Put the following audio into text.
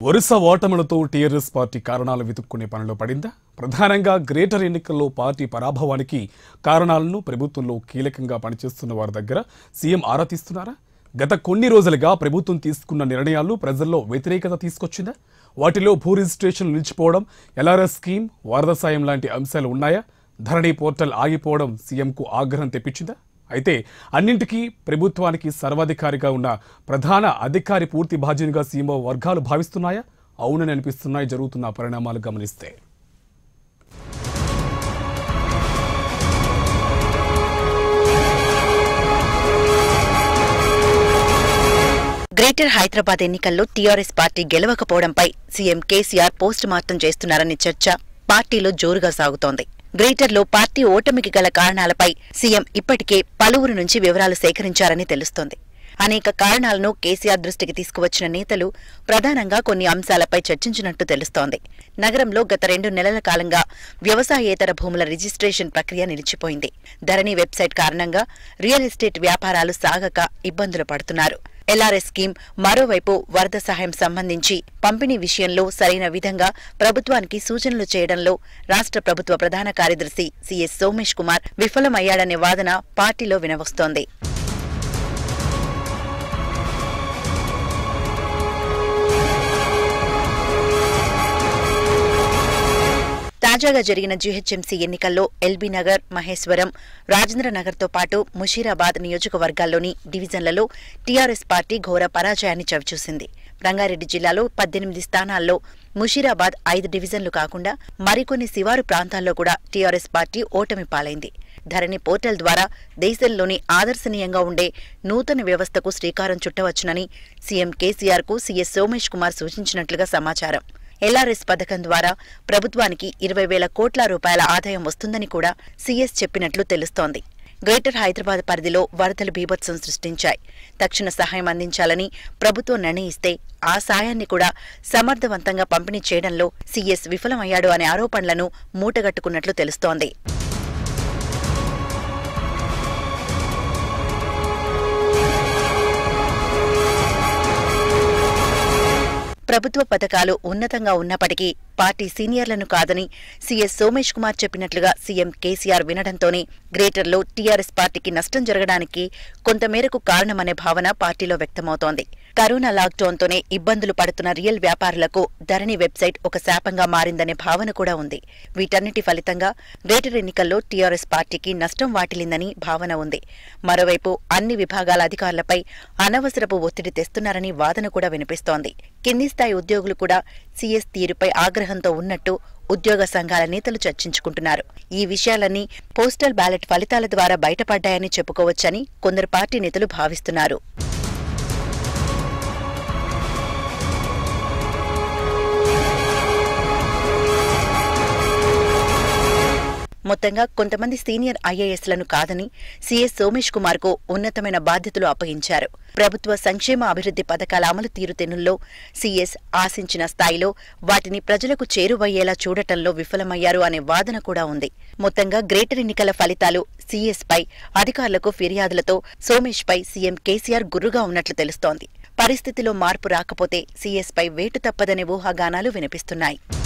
వరుస ఓటములతో TRS party కారణాలు వెతుక్కునే పనిలో పడిందా ప్రధానంగా గ్రేటర్ ఎన్నికల్లో పార్టీ పరాభవానికి కారణాలను ప్రభుత్వంలో కీలకంగా పనిచేస్తున్న వారి దగ్గర సీఎం ఆరా తీస్తున్నారా గత కొన్ని రోజులుగా ప్రభుత్వం తీసుకున్న నిర్ణయాలు ప్రజల్లో వ్యతిరేకత తీసుకొచ్చిందా వాటిలో భూ రిజిస్ట్రేషన్ నిలిచిపోవడం ఎల్ఆర్ఎస్ స్కీమ్ వరద సాయం లాంటి అంశాలు ఉన్నాయా ధరణి పోర్టల్ ఆగిపోవడం సీఎంకు ఆగ్రహం తెప్పించిందా అయితే అన్నింటికీ ప్రభుత్వానికి సర్వాధికారిగా ఉన్న ప్రధాన అధికారి పూర్తి బాధ్యతగా సీఎంఓ వర్గాలు భావిస్తున్నాయా అవునని అనిపిస్తున్నాయి జరుగుతున్న పరిణామాలు గమనిస్తే గ్రేటర్ హైదరాబాద్ ఎన్నికల్లో టీఆర్ఎస్ పార్టీ గెలవకపోవడంపై సీఎం కేసీఆర్ పోస్ట్ మార్టం చేస్తున్నారనే చర్చ పార్టీలో జోరుగా సాగుతోంది గ్రేటర్లో పార్టీ ఓటమికి గల కారణాలపై సీఎం ఇప్పటికే పలువురు నుంచి వివరాలు సేకరించారని తెలుస్తోంది అనేక కారణాలను కేసీఆర్ దృష్టికి తీసుకువచ్చిన నేతలు ప్రధానంగా కొన్ని అంశాలపై చర్చించినట్టు తెలుస్తోంది నగరంలో గత రెండు నెలల కాలంగా వ్యవసాయేతర భూముల రిజిస్ట్రేషన్ ప్రక్రియ నిలిచిపోయింది ధరణి వెబ్సైట్ కారణంగా రియల్ ఎస్టేట్ వ్యాపారాలు సాగక ఇబ్బందులు పడుతున్నారు ఎల్ఆర్ఎస్ స్కీమ్ మరోవైపు వరద సహాయం సంబంధించి పంపిణీ విషయంలో సరైన విధంగా ప్రభుత్వానికి సూచనలు చేయడంలో రాష్ట్ర ప్రభుత్వ ప్రధాన కార్యదర్శి సిఎస్ సోమేష్ కుమార్ విఫలమయ్యాడనే వాదన పార్టీలో వినవస్తోంది తాజాగా జరిగిన జీహెచ్ఎంసీ ఎన్నికల్లో ఎల్బీ నగర్ మహేశ్వరం రాజేంద్ర నగర్తో పాటు ముషీరాబాద్ నియోజకవర్గాల్లోని డివిజన్లలో టీఆర్ఎస్ పార్టీ ఘోర పరాజయాన్ని చవిచూసింది రంగారెడ్డి జిల్లాలో పద్దెనిమిది స్థానాల్లో ముషీరాబాద్ ఐదు డివిజన్లు కాకుండా మరికొన్ని శివారు ప్రాంతాల్లో కూడా టీఆర్ఎస్ పార్టీ ఓటమి పాలైంది ధరణి పోర్టల్ ద్వారా దేశంలోని ఆదర్శనీయంగా ఉండే నూతన వ్యవస్థకు శ్రీకారం చుట్టవచ్చునని సీఎం కేసీఆర్ కు సీఎస్ సోమేష్ కుమార్ సూచించినట్లుగా సమాచారం ఎల్ఆర్ఎస్ పథకం ద్వారా ప్రభుత్వానికి ఇరవై వేల కోట్ల రూపాయల ఆదాయం వస్తుందని కూడా సీఎస్ చెప్పినట్లు తెలుస్తోంది గ్రేటర్ హైదరాబాద్ పరిధిలో వరదలు బీభత్సం సృష్టించాయి తక్షణ సహాయం అందించాలని ప్రభుత్వం నిర్ణయిస్తే ఆ సాయాన్ని కూడా సమర్థవంతంగా పంపిణీ చేయడంలో సీఎస్ విఫలమయ్యాడు అనే ఆరోపణలను మూటగట్టుకున్నట్లు తెలుస్తోంది ప్రభుత్వ పథకాలు ఉన్నతంగా ఉన్నప్పటికీ పార్టీ సీనియర్లను కాదని సీఎస్ సోమేష్ కుమార్ చెప్పినట్లుగా సీఎం కేసీఆర్ వినడంతోనే గ్రేటర్లో టీఆర్ఎస్ పార్టీకి నష్టం జరగడానికి కొంతమేరకు కారణమనే భావన పార్టీలో వ్యక్తమవుతోంది కరోనా లాక్డౌన్తోనే ఇబ్బందులు పడుతున్న రియల్ వ్యాపారులకు ధరణి వెబ్సైట్ ఒక శాపంగా మారిందనే భావన కూడా ఉంది వీటన్నిటి ఫలితంగా గ్రేటర్ ఎన్నికల్లో టీఆర్ఎస్ పార్టీకి నష్టం వాటిల్లిందని భావన ఉంది మరోవైపు అన్ని విభాగాల అధికారులపై అనవసరపు ఒత్తిడి తెస్తున్నారని వాదన కూడా వినిపిస్తోంది కింది స్థాయి ఉద్యోగులు కూడా సీఎస్ తీరుపై ఆగ్రహంతో ఉన్నట్టు ఉద్యోగ సంఘాల నేతలు చర్చించుకుంటున్నారు ఈ విషయాలన్నీ పోస్టల్ బ్యాలెట్ ఫలితాల ద్వారా బయటపడ్డాయని చెప్పుకోవచ్చని కొందరు పార్టీ నేతలు భావిస్తున్నారు మొత్తంగా కొంతమంది సీనియర్ ఐఏఎస్లను కాదని సీఎస్ సోమేష్ కుమార్ కు ఉన్నతమైన బాధ్యతలు అప్పగించారు ప్రభుత్వ సంక్షేమ అభివృద్ధి పథకాల అమలు తీరుతెన్నుల్లో సీఎస్ ఆశించిన స్థాయిలో వాటిని ప్రజలకు చేరువయ్యేలా చూడటంలో విఫలమయ్యారు అనే వాదన కూడా ఉంది మొత్తంగా గ్రేటర్ ఎన్నికల ఫలితాలు సీఎస్ పై అధికారులకు ఫిర్యాదులతో సోమేష్ పై సీఎం కేసీఆర్ గుర్రుగా ఉన్నట్లు తెలుస్తోంది పరిస్థితిలో మార్పు రాకపోతే సీఎస్ పై వేటు తప్పదనే ఊహాగానాలు వినిపిస్తున్నాయి